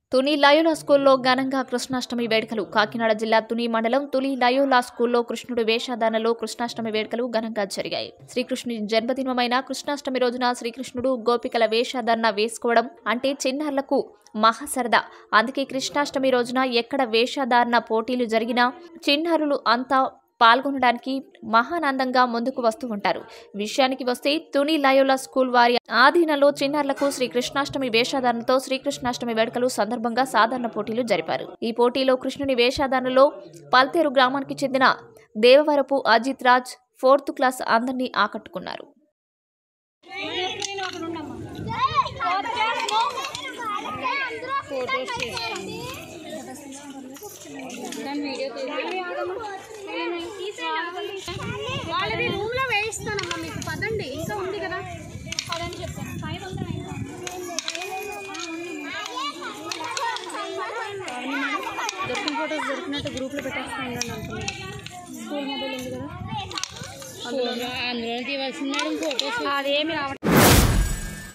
Tuni Loyola స్కూల్లో ఘనంగా కృష్ణాష్టమి వేడుకలు కాకినాడ జిల్లా తుని మండలం తుని లయోలా స్కూల్లో కృష్ణుడు వేషధారణలో కృష్ణాష్టమి వేడుకలు ఘనంగా జరిగాయి శ్రీకృష్ణుని జన్మదినమైన కృష్ణాష్టమి రోజున శ్రీకృష్ణుడు గోపికల వేషధారణ వేసుకోవడం అంటే చిన్నారులకు మహాసరదా అందుకే కృష్ణాష్టమి రోజున ఎక్కడ వేషధారణ పోటీలు జరిగినా చిన్నారులు అంతా పాల్గొనడానికి మహానందంగా ముందుకు వస్తూ ఉంటారు విషయానికి వస్తే తుని లయోలా స్కూల్ వారి ఆధీనంలో చిన్నారులకు శ్రీ కృష్ణాష్టమి వేషధారణతో శ్రీకృష్ణాష్టమి వేడుకలు సందర్భంగా సాధారణ పోటీలు జరిపారు ఈ పోటీలో కృష్ణుని వేషధారణలో పల్తేరు గ్రామానికి చెందిన దేవవరపు అజిత్ రాజ్ ఫోర్త్ క్లాస్ అందరినీ ఆకట్టుకున్నారు వాళ్ళది రూమ్ లో వేయిస్తానమ్మా మీకు పదండి ఇంకా ఉంది కదా పదని చెప్పాను ఫైవ్ దొరికిన ఫోటోస్ దొరికినట్టు గ్రూప్ లో పెట్టేస్తాను అనుకున్నాను స్కూల్ మొబైల్ ఉంది కదా అందులో తీవాల్సిన ఫోటోస్ అదేమి రావట్లేదు